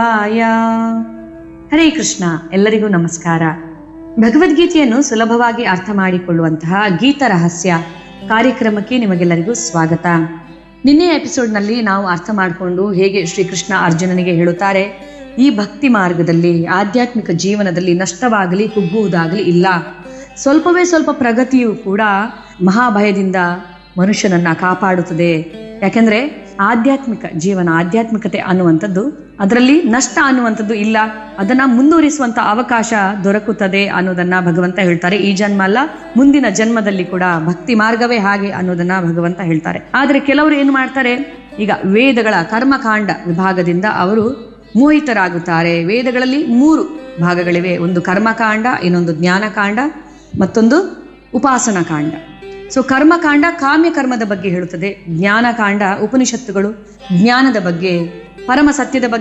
ಆಯ ಹರೇ ಕೃಷ್ಣ ಎಲ್ಲರಿಗೂ ನಮಸ್ಕಾರ ಭಗವದ್ಗೀತೆಯನ್ನು ಸುಲಭವಾಗಿ ಅರ್ಥ ಮಾಡಿಕೊಳ್ಳುವಂತಹ ಗೀತ ರಹಸ್ಯ ಕಾರ್ಯಕ್ರಮಕ್ಕೆ ನಿಮಗೆಲ್ಲರಿಗೂ ಸ್ವಾಗತ ನಿನ್ನೆಯ ಎಪಿಸೋಡ್ನಲ್ಲಿ ನಾವು ಅರ್ಥ ಮಾಡಿಕೊಂಡು ಹೇಗೆ ಶ್ರೀಕೃಷ್ಣ ಅರ್ಜುನನಿಗೆ ಹೇಳುತ್ತಾರೆ ಈ ಭಕ್ತಿ ಮಾರ್ಗದಲ್ಲಿ ಆಧ್ಯಾತ್ಮಿಕ ಜೀವನದಲ್ಲಿ ನಷ್ಟವಾಗಲಿ ಕುಗ್ಗುವುದಾಗಲಿ ಇಲ್ಲ ಸ್ವಲ್ಪವೇ ಸ್ವಲ್ಪ ಪ್ರಗತಿಯು ಕೂಡ ಮಹಾಭಯದಿಂದ ಮನುಷ್ಯನನ್ನ ಕಾಪಾಡುತ್ತದೆ ಯಾಕೆಂದ್ರೆ ಆಧ್ಯಾತ್ಮಿಕ ಜೀವನ ಆಧ್ಯಾತ್ಮಿಕತೆ ಅನ್ನುವಂಥದ್ದು ಅದರಲ್ಲಿ ನಷ್ಟ ಅನ್ನುವಂಥದ್ದು ಇಲ್ಲ ಅದನ್ನ ಮುಂದುವರಿಸುವಂತ ಅವಕಾಶ ದೊರಕುತ್ತದೆ ಅನ್ನೋದನ್ನ ಭಗವಂತ ಹೇಳ್ತಾರೆ ಈ ಜನ್ಮ ಅಲ್ಲ ಮುಂದಿನ ಜನ್ಮದಲ್ಲಿ ಕೂಡ ಭಕ್ತಿ ಮಾರ್ಗವೇ ಹಾಗೆ ಅನ್ನೋದನ್ನ ಭಗವಂತ ಹೇಳ್ತಾರೆ ಆದ್ರೆ ಕೆಲವರು ಏನು ಮಾಡ್ತಾರೆ ಈಗ ವೇದಗಳ ಕರ್ಮಕಾಂಡ ವಿಭಾಗದಿಂದ ಅವರು ಮೋಹಿತರಾಗುತ್ತಾರೆ ವೇದಗಳಲ್ಲಿ ಮೂರು ಭಾಗಗಳಿವೆ ಒಂದು ಕರ್ಮಕಾಂಡ ಇನ್ನೊಂದು ಜ್ಞಾನಕಾಂಡ ಮತ್ತೊಂದು ಉಪಾಸನಾ ಕಾಂಡ ಸೊ ಕರ್ಮಕಾಂಡ ಕಾಮ್ಯ ಕರ್ಮದ ಬಗ್ಗೆ ಹೇಳುತ್ತದೆ ಜ್ಞಾನಕಾಂಡ ಉಪನಿಷತ್ತುಗಳು ಜ್ಞಾನದ ಬಗ್ಗೆ ಪರಮ ಸತ್ಯದ ಬಗ್ಗೆ